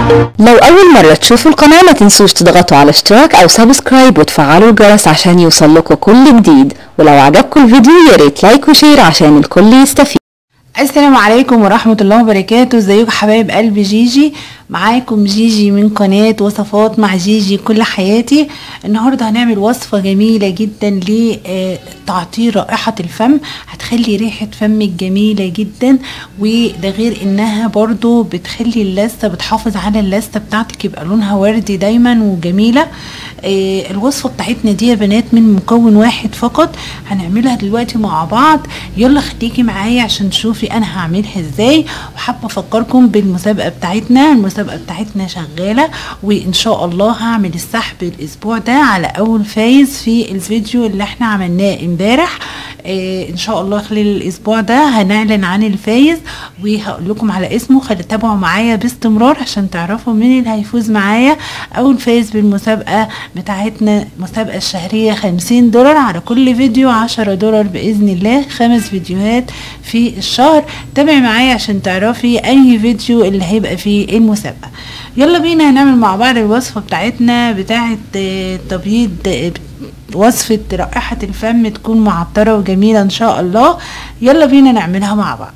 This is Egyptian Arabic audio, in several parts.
لو أول مرة تشوفوا القناة ما تنسوش تضغطوا على اشتراك أو سبسكرايب وتفعلوا الجرس عشان يوصلكوا كل جديد ولو عجبكم الفيديو ياريت لايك وشير عشان الكل يستفيد السلام عليكم ورحمة الله وبركاته ازيكم حبايب قلب جيجي معاكم جيجي من قناة وصفات مع جيجي كل حياتي النهاردة هنعمل وصفة جميلة جدا لتعطير رائحة الفم هتخلي ريحة فمك جميلة جدا وده غير انها برضو بتخلي اللثة بتحافظ على اللثة بتاعتك يبقى لونها وردي دايما وجميلة آه الوصفة بتاعتنا دي يا بنات من مكون واحد فقط هنعملها دلوقتي مع بعض يلا خليكي معايا عشان تشوفي انا هعملها ازاي وحابة افكركم بالمسابقة بتاعتنا المسابقة بتاعتنا شغالة وان شاء الله هعمل السحب الاسبوع ده على اول فايز في الفيديو اللي احنا عملناه امبارح آه ان شاء الله خلال الاسبوع ده هنعلن عن الفايز وهقول لكم على اسمه خلي تتابعوا معايا باستمرار عشان تعرفوا مين اللي هيفوز معايا اول فايز بالمسابقة بتاعتنا المسابقة الشهرية خمسين دولار على كل فيديو عشرة دولار بإذن الله خمس فيديوهات في الشهر تابعي معايا عشان تعرفي أي فيديو اللي هيبقى فيه المسابقة يلا بينا هنعمل مع بعض الوصفة بتاعتنا بتاعت تبييض وصفة رائحة الفم تكون معطرة وجميلة ان شاء الله يلا بينا نعملها مع بعض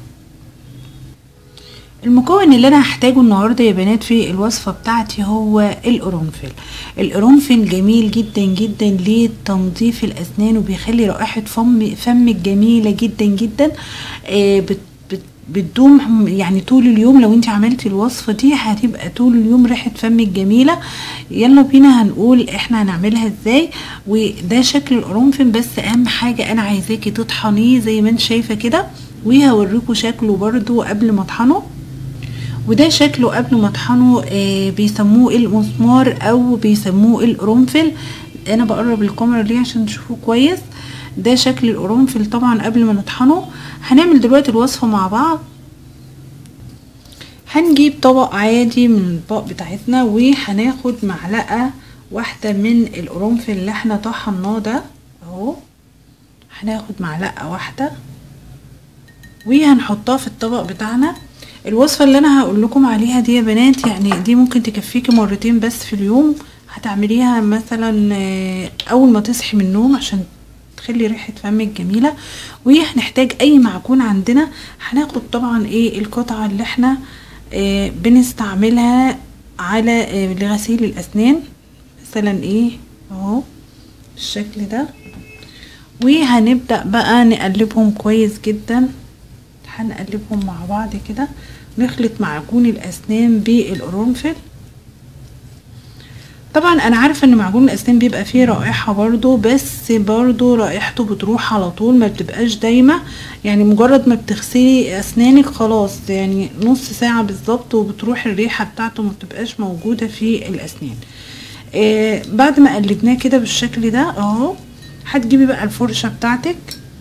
المكون اللي انا هحتاجه النهارده يا بنات في الوصفه بتاعتي هو القرنفل القرنفل جميل جدا جدا لتنظيف الاسنان وبيخلي رائحه فم فمك جميله جدا جدا آه بت بتدوم يعني طول اليوم لو انت عملتي الوصفه دي هتبقى طول اليوم ريحه فمك جميله يلا بينا هنقول احنا هنعملها ازاي وده شكل القرنفل بس اهم حاجه انا عايزاكي تطحنيه زي ما انت شايفه كده وهوريكم شكله برضو قبل ما اطحنه وده شكله قبل ما اطحنه آه بيسموه المسمار او بيسموه القرنفل انا بقرب الكاميرا ليه عشان تشوفوه كويس ده شكل القرنفل طبعا قبل ما نطحنه هنعمل دلوقتي الوصفة مع بعض هنجيب طبق عادي من الأطباق بتاعتنا وهناخد معلقة واحدة من القرنفل اللي احنا طحناه ده اهو هناخد معلقة واحدة وهنحطها في الطبق بتاعنا الوصفة اللي انا هقول لكم عليها دي يا بنات يعني دي ممكن تكفيكي مرتين بس في اليوم هتعمليها مثلا اول ما تصحي من النوم عشان تخلي ريحة فمك جميلة وهنحتاج اي معجون عندنا هناخد طبعا ايه القطعة اللي احنا اه بنستعملها على اه لغسيل الاسنان مثلا ايه اهو بالشكل ده وهنبدأ بقى نقلبهم كويس جدا هنقلبهم مع بعض كده نخلط معجون الاسنان بالقرنفل طبعا انا عارفه ان معجون الاسنان بيبقى فيه رائحه برضو بس برضو رائحته بتروح على طول ما بتبقاش دايمه يعني مجرد ما بتغسلي اسنانك خلاص يعني نص ساعه بالظبط وبتروح الريحه بتاعته ما بتبقاش موجوده في الاسنان آه بعد ما قلبناه كده بالشكل ده اهو هتجيبي بقى الفرشه بتاعتك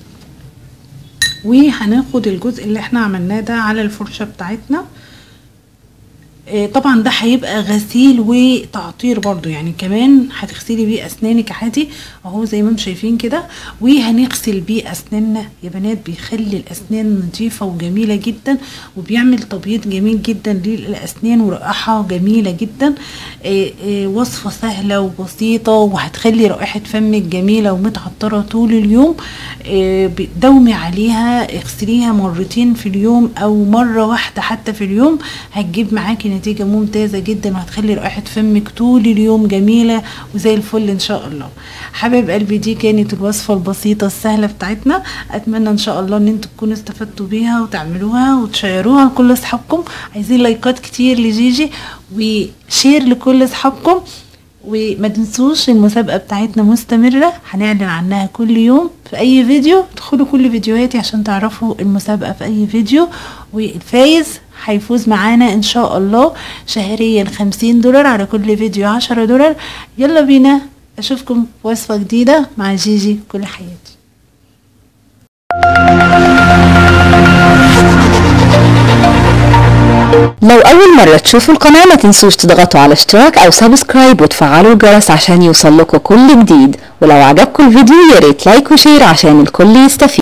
وهناخد الجزء اللي احنا عملناه ده على الفرشه بتاعتنا طبعا ده هيبقى غسيل وتعطير برضو يعني كمان هتغسلي بيه اسنانك عادي اهو زي ما انتم شايفين كده وهنغسل بيه اسناننا يا بنات بيخلي الاسنان نظيفه وجميله جدا وبيعمل تبييض جميل جدا للاسنان ورائحه جميله جدا وصفه سهله وبسيطه وهتخلي رائحه فمك جميله ومتعطره طول اليوم دومي عليها اغسليها مرتين في اليوم او مره واحده حتى في اليوم هتجيب معاكي نتيجة ممتازة جدا وهتخلي رائحة فمك طول اليوم جميلة وزي الفل ان شاء الله حبايب قلبي دي كانت الوصفة البسيطة السهلة بتاعتنا اتمنى ان شاء الله ان انتوا تكونوا استفدتوا بيها وتعملوها وتشيروها لكل اصحابكم عايزين لايكات كتير لجيجي وشير لكل اصحابكم وما تنسوش المسابقة بتاعتنا مستمرة هنعلن عنها كل يوم في اي فيديو ادخلوا كل فيديوهاتي عشان تعرفوا المسابقة في اي فيديو والفايز هيفوز معانا ان شاء الله شهريا خمسين دولار على كل فيديو عشرة دولار يلا بينا اشوفكم في وصفة جديدة مع جيجي كل حياتي لو أول مرة تشوفوا القناة ما تنسوش تضغطوا على اشتراك أو سبسكرايب وتفعلوا الجرس عشان يوصلكوا كل جديد ولو عجبكم الفيديو ياريت لايك وشير عشان الكل يستفيد